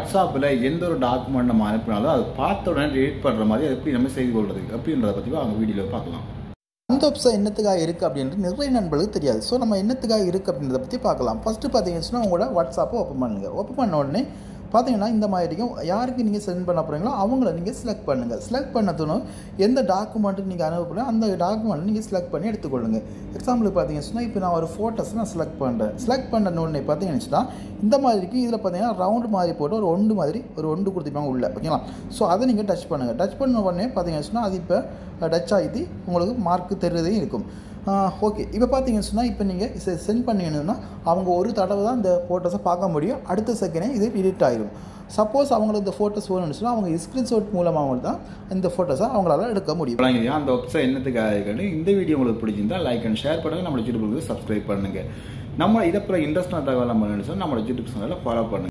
வாட்ஸ்அப்பில் எந்த ஒரு டாக்குமெண்ட் நம்ம அனுப்பினாலும் அது பார்த்த உடனே ரீட் பண்ணுற மாதிரி அது எப்படி நம்ம செய்து கொள்வது அப்படின்றத பற்றி அவங்க வீடியோவில் பார்க்கலாம் அந்த ஆப்ஷன் என்னத்துக்காக இருக்குது அப்படின்றது நிறைய நண்பர்களுக்கு தெரியாது ஸோ நம்ம என்னத்துக்காக இருக்குது அப்படின்றத பற்றி பார்க்கலாம் ஃபஸ்ட்டு பார்த்தீங்கன்னா உங்களோட வாட்ஸ்அப்பை ஓப்பன் பண்ணுங்கள் ஓப்பன் பண்ண உடனே பார்த்தீங்கன்னா இந்த மாதிரிக்கும் யாருக்கு நீங்கள் சென்ட் பண்ண போகிறீங்களோ அவங்கள நீங்கள் செலக்ட் பண்ணுங்கள் செலக்ட் பண்ணதுனும் எந்த டாக்குமெண்ட்டு நீங்கள் அனுப்பணும் அந்த டாக்குமெண்ட் நீங்கள் செலக்ட் பண்ணி எடுத்துக்கொள்ளுங்க எக்ஸாம்பிளுக்கு பார்த்தீங்கன்னா இப்போ நான் ஒரு ஃபோட்டோஸ் நான் செலக்ட் பண்ணுறேன் செலக்ட் பண்ண உடனே பார்த்தீங்கன்னா இந்த மாதிரிக்கு இதில் பார்த்தீங்கன்னா ரவுண்டு மாதிரி போட்டு ஒரு ஒண்டு மாதிரி ஒரு ஒண்டு கொடுத்துருப்பாங்க உள்ள ஓகேங்களா ஸோ அதை நீங்கள் டச் பண்ணுங்கள் டச் பண்ண உடனே பார்த்தீங்கன்னா அது இப்போ டச் ஆகி உங்களுக்கு மார்க் தெரிறதே இருக்கும் ஓகே இப்போ பார்த்தீங்கன்னு சொன்னால் இப்போ நீங்கள் சென்ட் பண்ணீங்கன்னா அவங்க ஒரு தடவை தான் இந்த ஃபோட்டோஸை பார்க்க முடியும் அடுத்த செகண்டே இது எடிட் ஆயிடும் சப்போஸ் அவங்களுக்கு இந்த ஃபோட்டோஸ் வேணும்னு சொன்னால் அவங்க ஸ்க்ரீன்ஷாட் மூலமாக தான் இந்த ஃபோட்டோஸை அவங்களால எடுக்க முடியும் வழங்கியா அந்த வெப்சைட் என்னத்துக்காக இருக்குன்னு இந்த வீடியோ உங்களுக்கு பிடிச்சிருந்தா லைக் அண்ட் ஷேர் பண்ணுங்கள் நம்மளோட யூடியூபுக்கு சப்ஸ்கிரைப் பண்ணுங்கள் நம்ம இதை போல இன்ட்ரெஸ்டான தகவல் நம்ம நினைச்சோம் நம்மளோட யூடியூப் சேனலில் ஃபாலோ பண்ணுங்கள்